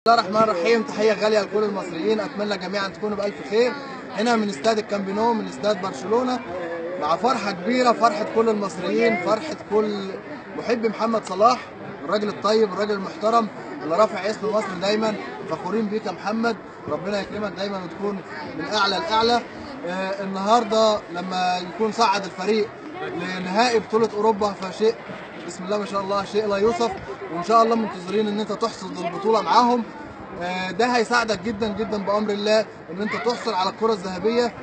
بسم الله الرحمن الرحيم تحية غالية لكل المصريين أتمنى جميعا تكونوا بألف خير هنا من استاد الكامبينو من استاد برشلونة مع فرحة كبيرة فرحة كل المصريين فرحة كل محب محمد صلاح الراجل الطيب الراجل المحترم اللي رافع اسم مصر دايما فخورين بيك يا محمد ربنا يكرمك دايما وتكون من أعلى لأعلى آه النهارده لما يكون صعد الفريق لنهائي بطولة أوروبا فشيء بسم الله ما شاء الله شيء لا يوصف وان شاء الله منتظرين ان انت تحصد البطوله معاهم آه، ده هيساعدك جدا جدا بامر الله ان انت تحصل على الكره الذهبيه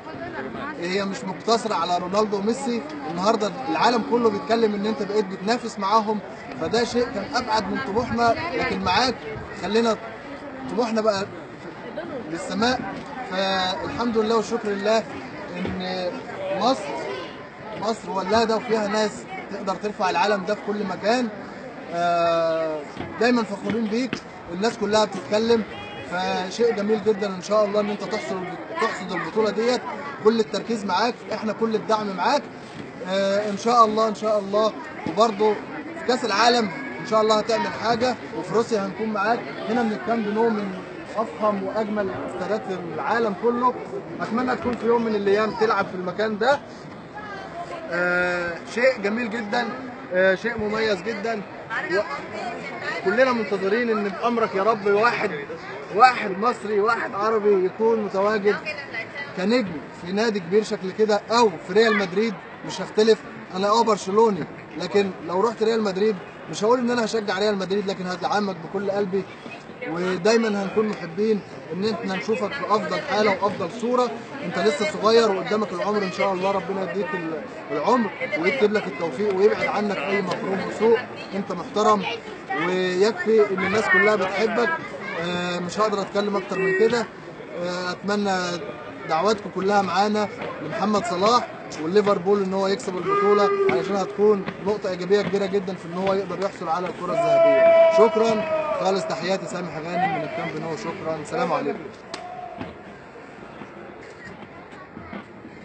هي مش مقتصره على رونالدو وميسي النهارده العالم كله بيتكلم ان انت بقيت بتنافس معاهم فده شيء كان ابعد من طموحنا لكن معاك خلينا طموحنا بقى للسماء فالحمد لله والشكر لله ان مصر مصر ولاده وفيها ناس تقدر ترفع العالم ده في كل مكان آه، دايما فخورين بيك الناس كلها بتتكلم فشيء جميل جدا ان شاء الله ان انت تحصد تحصد البطوله ديت كل التركيز معاك احنا كل الدعم معاك آه، ان شاء الله ان شاء الله وبرضه في كاس العالم ان شاء الله هتعمل حاجه وفي روسيا هنكون معاك هنا من الكامب نو من افخم واجمل استادات في العالم كله اتمنى تكون في يوم من الايام تلعب في المكان ده آه، شيء جميل جدا آه، شيء مميز جدا و... كلنا منتظرين ان بامرك يا رب واحد واحد مصري واحد عربي يكون متواجد كنجم في نادي كبير شكل كده او في ريال مدريد مش هختلف انا اه برشلوني لكن لو رحت ريال مدريد مش هقول ان انا هشجع ريال مدريد لكن هدعمك بكل قلبي ودايما هنكون محبين ان احنا نشوفك في افضل حاله وافضل صوره انت لسه صغير وقدامك العمر ان شاء الله ربنا يديك ال- العمر ويكتب لك التوفيق ويبعد عنك اي مكروه وسوء انت محترم ويكفي ان الناس كلها بتحبك آه، مش هقدر اتكلم اكتر من كده آه، اتمنى دعواتكم كلها معانا لمحمد صلاح والليفربول ان هو يكسب البطوله علشان هتكون نقطه ايجابيه كبيره جدا في ان هو يقدر يحصل على الكره الذهبيه شكرا خالص تحياتي سامح غانم من الكامب نو شكرا سلام عليكم